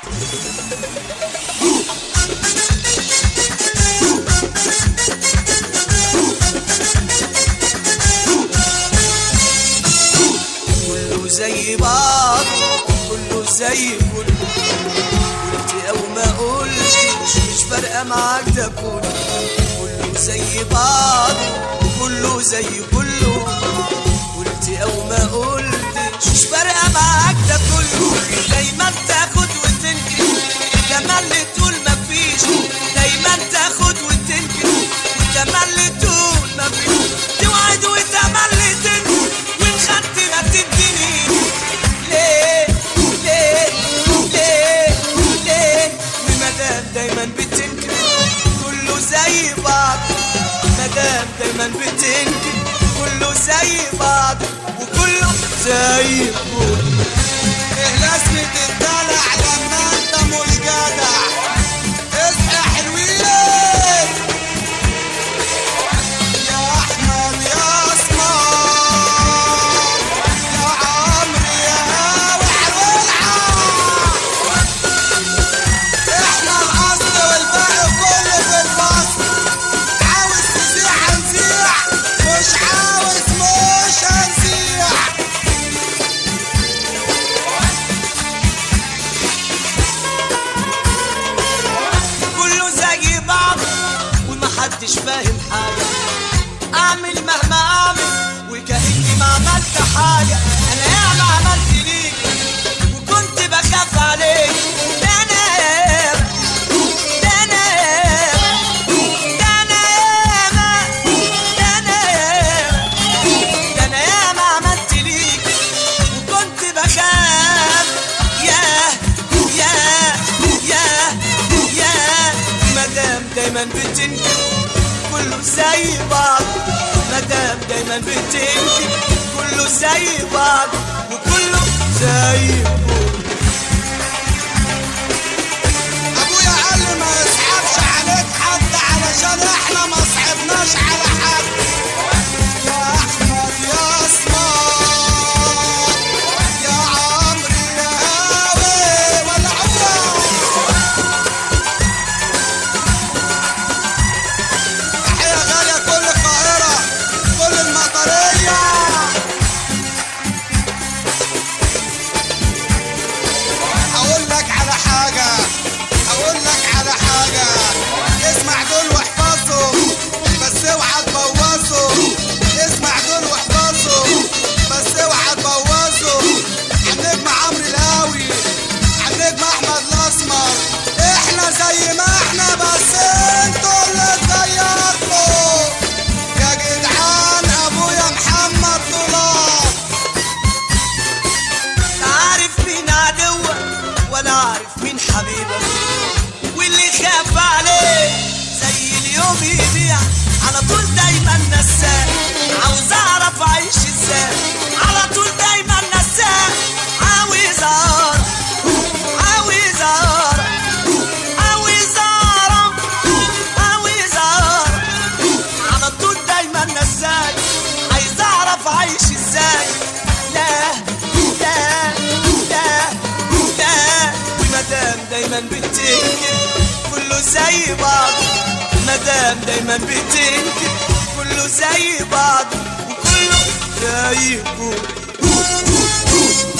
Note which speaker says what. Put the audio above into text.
Speaker 1: كله زي بعض كله زي كله قلت او ما قلتش مش فارقه معاك ده كله كله زي بعض كله زي كله قلت او ما قلتش مش فارقه معاك ده كله دايما تاخد وتنكر وتملي تقول مفيش دايما تاخد وتنكر وتملي تقول مفيش توعد وتملي تنكر وان خدت ما تدينيش ليه ليه ليه ليه ومادام دايما بتنكر كله زي بعض مادام دايما بتنكر كله زي بعض وكله زي كله
Speaker 2: ايه لازمة الدلع لما انت مش جدع اصحى حلوين يا احمد يا اسمر يا عمرو يا هاوي احنا الاصل والباقي كله في الفصل عاوز تزيع هنزيع مش عاوز مش هنزيع
Speaker 1: كله زي بعض ومحدش فاهم حاجة أعمل مهما أعمل وكأني ما عملت حاجة أنا ياما عملت ليك وكنت بخاف عليك ده أنا ياما ده أنا ياما ده أنا ياما ده أنا ياما ده أنا ياما عملت ليك وكنت بخاف ياه ياه ياه ياه مدام دايما بتنكر كله زي بعض مدام دايما بتنكر كله زي بعض وكله زي بعض
Speaker 2: ابويا قال لي ما يصعبش عليك حد علشان احنا ما صعبناش على حد يا احمد يا اسمر يا عمرو يا هاوي ولا عمر تحية غالية كل القاهرة كل المطرية هقول لك على حاجة هقول لك على حاجة اسمع دول واحفظهم بس اوعى تبوظهم اسمع دول واحفظهم بس اوعى تبوظهم عالنجم عمرو الهاوي عالنجم احمد الاسمر احنا زي ما احنا بس انتوا اللي اتغيرتوا يا جدعان ابويا محمد طلاب
Speaker 1: لا عارف مين عدوك ولا عارف مين حبيبك واللي خاف عليه زي اليوم يضيع على طول دايما نساك عاوز اعرف اعيش ازاي على طول دايما نساك عاوز اعرف عاوز اعرف عاوز اعرف عاوز اعرف على طول دايما نساك عايز اعرف اعيش ازاي لا لا لا لا ومادام دايما بتنكر كله زي بعض مادام دايما بتنكر كله زي بعض وكله زي بعض